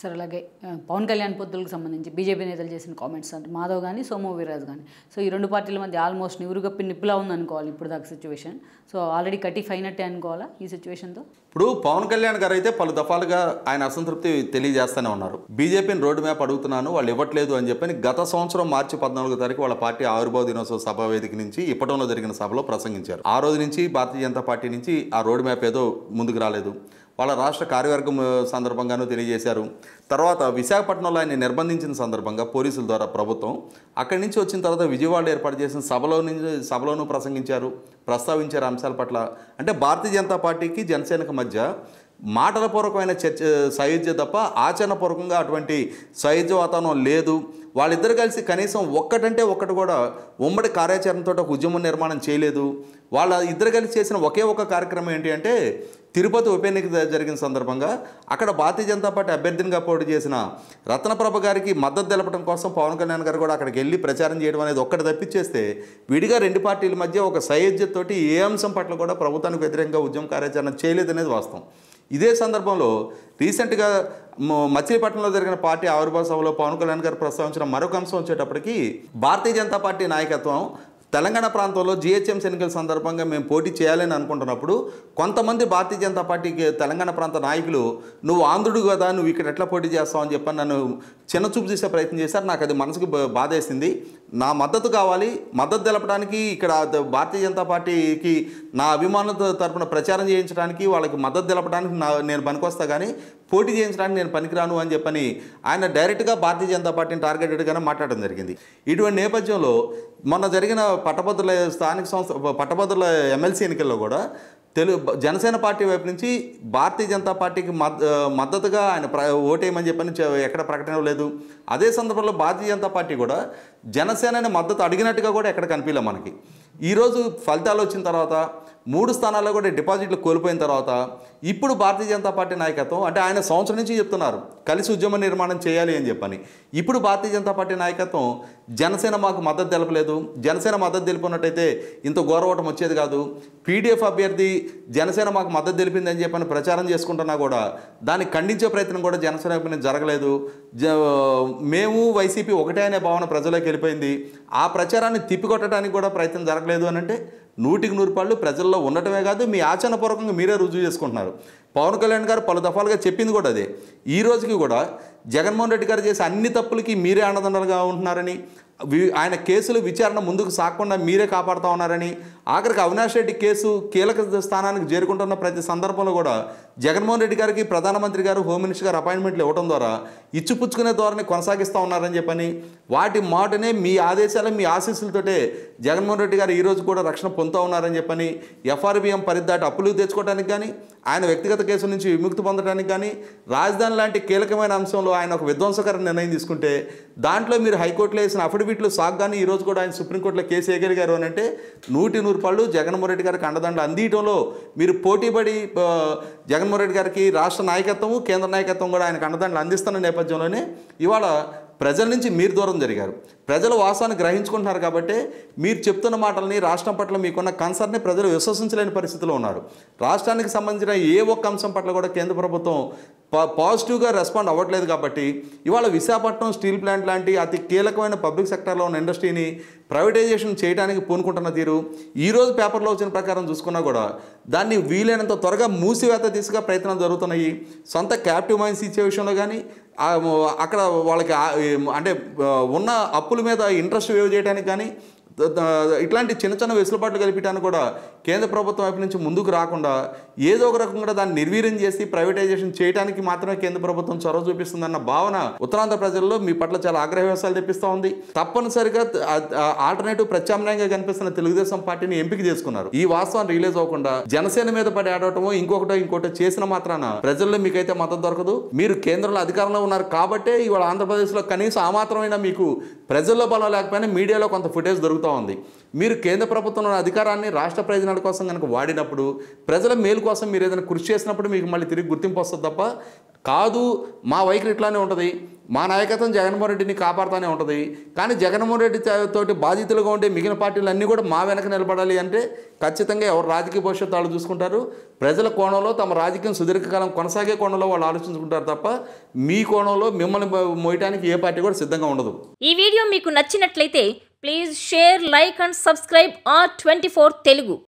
sir అలాగే ఆ, పవన్ కళ్యాణ్ పొత్తులకు సంబంధించి బీజేపీ నేతలు చేసిన కామెంట్స్ అంటే మాధవ్ కానీ సోము వీర్రాజు కానీ సో ఈ రెండు పార్టీల మధ్య ఆల్మోస్ట్ నివురుగప్పి నిప్పులా ఉంది అనుకోవాలి ఇప్పుడు దాకా సిచ్యువేషన్ సో ఆల్రెడీ కటిఫ్ అయినట్టే అనుకోవాలా ఈ సిచ్యువేషన్తో ఇప్పుడు పవన్ కళ్యాణ్ గారు అయితే పలు దఫాలుగా ఆయన అసంతృప్తి తెలియజేస్తూనే ఉన్నారు బీజేపీని రోడ్డు మ్యాప్ అడుగుతున్నాను వాళ్ళు ఇవ్వట్లేదు అని చెప్పని గత సంవత్సరం మార్చి పద్నాలుగో తారీఖు వాళ్ళ పార్టీ ఆవిర్భావ దినోత్సవ సభ వేదిక నుంచి ఇప్పటంలో జరిగిన సభలో ప్రసంగించారు ఆ రోజు నుంచి భారతీయ జనతా పార్టీ నుంచి ఆ రోడ్డు మ్యాప్ ఏదో ముందుకు రాలేదు వాళ్ళ రాష్ట్ర కార్యవర్గం ఆ, సందర్భంగానూ తెలియజేశారు తర్వాత విశాఖపట్నంలో ఆయన నిర్బంధించిన సందర్భంగా పోలీసుల ద్వారా ప్రభుత్వం అక్కడి నుంచి వచ్చిన తర్వాత విజయవాడలో ఏర్పాటు చేసిన సభలో నుంచి సభలోనూ ప్రసంగించారు ప్రస్తావించారు అంశాల పట్ల అంటే భారతీయ జనతా పార్టీకి జనసేనకు మధ్య మాటల పూర్వకమైన చర్చ సయోధ్య తప్ప ఆచరణపూర్వకంగా అటువంటి సయోధ్య వాతావరణం లేదు వాళ్ళిద్దరు కలిసి కనీసం ఒక్కటంటే ఒక్కటి కూడా ఉమ్మడి కార్యాచరణతో ఒక ఉద్యమం నిర్మాణం చేయలేదు వాళ్ళ ఇద్దరు కలిసి చేసిన ఒకే ఒక కార్యక్రమం ఏంటి అంటే తిరుపతి ఉప ఎన్నిక జ- జరిగిన సందర్భంగా అక్కడ భారతీయ జనతా పార్టీ అభ్యర్థినిగా పోటీ చేసిన రత్నప్రభ గారికి మద్దతు తెలపడం కోసం పవన్ కళ్యాణ్ గారు కూడా అక్కడికి వెళ్ళి ప్రచారం చేయడం అనేది ఒక్కటి తప్పించేస్తే విడిగా రెండు పార్టీల మధ్య ఒక సయోధ్యతోటి ఏ అంశం పట్ల కూడా ప్రభుత్వానికి వ్యతిరేకంగా ఉద్యమ కార్యాచరణ చేయలేదనేది వాస్తవం ఇదే సందర్భంలో రీసెంట్గా మ- మచిలీపట్నంలో జరిగిన పార్టీ ఆవిర్భావ సభలో పవన్ కళ్యాణ్ గారు ప్రస్తావించిన మరొక అంశం వచ్చేటప్పటికి భారతీయ జనతా పార్టీ నాయకత్వం తెలంగాణ ప్రాంతంలో జిహెచ్ఎంసీ ఎన్నికల సందర్భంగా మేము పోటీ చేయాలని అనుకుంటున్నప్పుడు కొంతమంది భారతీయ జనతా పార్టీకి తెలంగాణ ప్రాంత నాయకులు నువ్వు ఆంధ్రుడు కదా నువ్వు ఇక్కడ ఎట్లా పోటీ చేస్తావు అని చెప్పని నన్ను చిన్న చూపు చేసే ప్రయత్నం చేశారు నాకు అది మనసుకు బా- బాధేసింది నా మద్దతు కావాలి మద్దతు తెలపడానికి ఇక్కడ ద- భారతీయ జనతా పార్టీకి నా అభిమానులతో తరపున ప్రచారం చేయించడానికి వాళ్ళకి మద్దతు తెలపడానికి నా నేను పనికొస్తా కానీ పోటీ చేయించడానికి నేను పనికిరాను అని చెప్పని ఆయన డైరెక్ట్గా భారతీయ జనతా పార్టీని టార్గెటెడ్గానే మాట్లాడడం జరిగింది ఇటువంటి నేపథ్యంలో మొన్న జరిగిన పట్టభద్రుల స్థానిక సంస్థ పట్టభద్రుల ఎమ్మెల్సీ ఎన్నికల్లో కూడా తెలుగు జనసేన పార్టీ వైపు నుంచి భారతీయ జనతా పార్టీకి మద్ మద్దతుగా ఆయన ప్ర ఓటేయమని చెప్పని చె- ఎక్కడ ప్రకటన లేదు అదే సందర్భంలో భారతీయ జనతా పార్టీ కూడా జనసేనని మద్దతు అడిగినట్టుగా కూడా ఎక్కడ కనిపించలే మనకి ఈరోజు ఫలితాలు వచ్చిన తర్వాత మూడు స్థానాల్లో కూడా డిపాజిట్లు కోల్పోయిన తర్వాత ఇప్పుడు భారతీయ జనతా పార్టీ నాయకత్వం అంటే ఆయన సంవత్సరం నుంచి చెప్తున్నారు కలిసి ఉద్యమ నిర్మాణం చేయాలి అని చెప్పని ఇప్పుడు భారతీయ జనతా పార్టీ నాయకత్వం జనసేన మాకు మద్దతు తెలపలేదు జనసేన మద్దతు తెలిపినట్టయితే ఇంత గౌరవటం వచ్చేది కాదు పీడీఎఫ్ అభ్యర్థి జనసేన మాకు మద్దతు తెలిపిందని చెప్పని ప్రచారం చేసుకుంటున్నా కూడా దాన్ని ఖండించే ప్రయత్నం కూడా జనసేన వైపు నుంచి జరగలేదు జ మేము వైసీపీ ఒకటే అనే భావన ప్రజలకు వెళ్ళిపోయింది ఆ ప్రచారాన్ని తిప్పికొట్టడానికి కూడా ప్రయత్నం జరగలేదు అని అంటే నూటికి నూరు పాళ్ళు ప్రజల్లో ఉండటమే కాదు మీ ఆచరణపూర్వకంగా మీరే రుజువు చేసుకుంటున్నారు పవన్ కళ్యాణ్ గారు పలు దఫాలుగా చెప్పింది కూడా అదే ఈ రోజుకి కూడా జగన్మోహన్ రెడ్డి గారు చేసే అన్ని తప్పులకి మీరే అండదండలుగా ఉంటున్నారని వి- ఆయన కేసులు విచారణ ముందుకు సాగకుండా మీరే కాపాడుతూ ఉన్నారని ఆఖరికి అవినాష్ రెడ్డి కేసు కీలక స్థానానికి చేరుకుంటున్న ప్రతి సందర్భంలో కూడా జగన్మోహన్ రెడ్డి గారికి ప్రధానమంత్రి గారు హోమ్ మినిస్టర్ గారు అపాయింట్మెంట్లు ఇవ్వడం ద్వారా ఇచ్చిపుచ్చుకునే ధోరణి కొనసాగిస్తూ ఉన్నారని చెప్పని వాటి మాటనే మీ ఆదేశాలు మీ ఆశీస్సులతోటే జగన్మోహన్ రెడ్డి గారు ఈ రోజు కూడా రక్షణ పొందుతూ ఉన్నారని చెప్పని ఎఫ్ఆర్బిఎం పరిధిదాటి అప్పులు తెచ్చుకోవడానికి కానీ ఆయన వ్యక్తిగత కేసుల నుంచి విముక్తి పొందడానికి కానీ రాజధాని లాంటి కీలకమైన అంశంలో ఆయన ఒక విధ్వంసకర నిర్ణయం తీసుకుంటే దాంట్లో మీరు హైకోర్టులో వేసిన అఫిడవిట్లు సాగు కానీ ఈ రోజు కూడా ఆయన సుప్రీంకోర్టులో కేసు వేయగలిగారు అని అంటే నూటి నూరు పళ్ళు జగన్మోహన్ రెడ్డి గారికి అండదండ అందియటంలో మీరు పోటీపడి ఆ, జగన్మోహన్ రెడ్డి గారికి రాష్ట్ర నాయకత్వము కేంద్ర నాయకత్వం కూడా ఆయనకు అండదండలు అందిస్తున్న నేపథ్యంలోనే ఇవాళ ప్రజల నుంచి మీరు దూరం జరిగారు ప్రజలు వాస్తవాన్ని గ్రహించుకుంటున్నారు కాబట్టి మీరు చెప్తున్న మాటల్ని రాష్ట్రం పట్ల మీకున్న కన్సర్న్ని ప్రజలు విశ్వసించలేని పరిస్థితిలో ఉన్నారు రాష్ట్రానికి సంబంధించిన ఏ ఒక్క అంశం పట్ల కూడా కేంద్ర ప్రభుత్వం పా పాజిటివ్గా రెస్పాండ్ అవ్వట్లేదు కాబట్టి ఇవాళ విశాఖపట్నం స్టీల్ ప్లాంట్ లాంటి అతి కీలకమైన పబ్లిక్ సెక్టర్లో ఉన్న ఇండస్ట్రీని ప్రైవేటైజేషన్ చేయడానికి పూనుకుంటున్న తీరు ఈరోజు పేపర్లో వచ్చిన ప్రకారం చూసుకున్నా కూడా దాన్ని వీలైనంత త్వరగా మూసివేత దిశగా ప్రయత్నాలు జరుగుతున్నాయి సొంత క్యాప్టివ్ మైన్స్ ఇచ్చే విషయంలో కానీ ఆ, అక్కడ వాళ్ళకి ఆ, ఏం, అంటే ఆ, ఉన్న అప్పుల మీద ఇంట్రెస్ట్ వేవ్ చేయడానికి కానీ ద- ద- ఇట్లాంటి చిన్న చిన్న వెసులుబాట్లు కల్పించడానికి కూడా కేంద్ర ప్రభుత్వం వైపు నుంచి ముందుకు రాకుండా ఏదో ఒక రకంగా దాన్ని నిర్వీర్యం చేసి ప్రైవేటైజేషన్ చేయడానికి మాత్రమే కేంద్ర ప్రభుత్వం చొరవ చూపిస్తుందన్న భావన ఉత్తరాంధ్ర ప్రజల్లో మీ పట్ల చాలా ఆగ్రహ వ్యవసాయాలు తెప్పిస్తూ ఉంది తప్పనిసరిగా ఆల్టర్నేటివ్ ప్రత్యామ్నాయంగా కనిపిస్తున్న తెలుగుదేశం పార్టీని ఎంపిక చేసుకున్నారు ఈ వాస్తవాన్ని రిలీజ్ అవ్వకుండా జనసేన మీద పడి ఆడటమో ఇంకొకటో ఇంకోటో చేసిన మాత్రాన ప్రజల్లో మీకైతే మద్దతు దొరకదు మీరు కేంద్రంలో అధికారంలో ఉన్నారు కాబట్టే ఇవాళ ఆంధ్రప్రదేశ్లో కనీసం ఆ మాత్రమైనా మీకు ప్రజల్లో బలం లేకపోయినా మీడియాలో కొంత ఫుటేజ్ దొరుకుతుంది జరుగుతూ ఉంది మీరు కేంద్ర ప్రభుత్వంలో అధికారాన్ని రాష్ట్ర ప్రయోజనాల కోసం కనుక వాడినప్పుడు ప్రజల మేలు కోసం మీరు ఏదైనా కృషి చేసినప్పుడు మీకు మళ్ళీ తిరిగి గుర్తింపు వస్తుంది తప్ప కాదు మా వైఖరి ఇట్లానే ఉంటుంది మా నాయకత్వం జగన్మోహన్ రెడ్డిని కాపాడుతూనే ఉంటుంది కానీ జగన్మోహన్ రెడ్డి తో- తోటి బాధితులుగా ఉండే మిగిలిన పార్టీలు అన్నీ కూడా మా వెనక నిలబడాలి అంటే ఖచ్చితంగా ఎవరు రాజకీయ భవిష్యత్తు వాళ్ళు చూసుకుంటారు ప్రజల కోణంలో తమ రాజకీయం సుదీర్ఘకాలం కొనసాగే కోణంలో వాళ్ళు ఆలోచించుకుంటారు తప్ప మీ కోణంలో మిమ్మల్ని మోయటానికి ఏ పార్టీ కూడా సిద్ధంగా ఉండదు ఈ వీడియో మీకు నచ్చినట్లయితే please share like and subscribe R twenty Telugu